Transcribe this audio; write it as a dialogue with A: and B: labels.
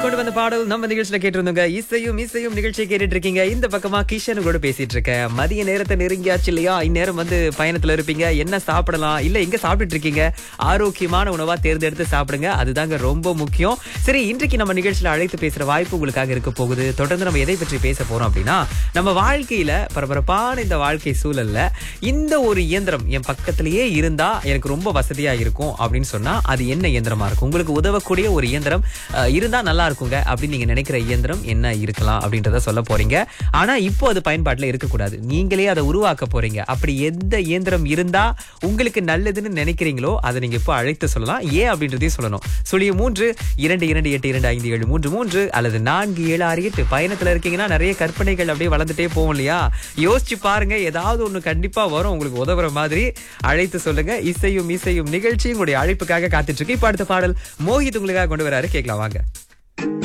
A: கொண்டு வந்த பாடல் நம்ம நிகழ்ச்சியில கேட்டிருந்தோங்க இசையும் இசையும் நிகழ்ச்சியை கேட்டுட்டு இருக்கீங்க இந்த பக்கமா கிஷன் கூட பேசிட்டு இருக்கேன் மதிய நேரத்தை நெருங்கியாச்சு இல்லையா இந்நேரம் வந்து பயணத்துல இருப்பீங்க என்ன சாப்பிடலாம் இல்ல எங்க சாப்பிட்டுட்டு இருக்கீங்க ஆரோக்கியமான உணவா தேர்ந்தெடுத்து சாப்பிடுங்க அதுதாங்க ரொம்ப முக்கியம் சரி இன்றைக்கு நம்ம நிகழ்ச்சியில அழைத்து பேசுற வாய்ப்பு உங்களுக்காக இருக்க போகுது தொடர்ந்து நம்ம எதை பற்றி பேச போறோம் அப்படின்னா நம்ம வாழ்க்கையில பரபரப்பான இந்த வாழ்க்கை சூழல்ல இந்த ஒரு இயந்திரம் என் பக்கத்திலேயே இருந்தா எனக்கு ரொம்ப வசதியா இருக்கும் அப்படின்னு சொன்னா அது என்ன இயந்திரமா இருக்கும் உங்களுக்கு உதவக்கூடிய ஒரு இயந்திரம் அஹ், இருந்தா நல்லா இருக்குங்க அப்படின்னு நீங்க நினைக்கிற இயந்திரம் என்ன இருக்கலாம் அப்படின்றத சொல்ல போறீங்க ஆனா இப்போ அது பயன்பாட்டுல இருக்கக்கூடாது நீங்களே அதை உருவாக்க போறீங்க அப்படி எந்த இயந்திரம் இருந்தா உங்களுக்கு நல்லதுன்னு நினைக்கிறீங்களோ அதை நீங்க இப்போ அழைத்து சொல்லலாம் ஏன் அப்படின்றதையும் சொல்லணும் சுழிய மூன்று இரண்டு இரண்டு எட்டு இரண்டு ஐந்து ஏழு மூன்று மூன்று அல்லது நான்கு ஏழு ஆறு எட்டு பயணத்துல இருக்கீங்கன்னா நிறைய கற்பனைகள் அப்படியே வளர்ந்துட்டே போகும் இல்லையா யோசிச்சு பாருங்க ஏதாவது ஒண்ணு கண்டிப்பா வரும் உங்களுக்கு உதவுற மாதிரி அழைத்து சொல்லுங்க இசையும் இசையும் நிகழ்ச்சி உங்களுடைய அழைப்புக்காக காத்துட்டு இருக்கு இப்ப அடுத்த பாடல் மோகித் உங்களுக்காக கொண்டு வராரு கேட்கலாம் வாங்க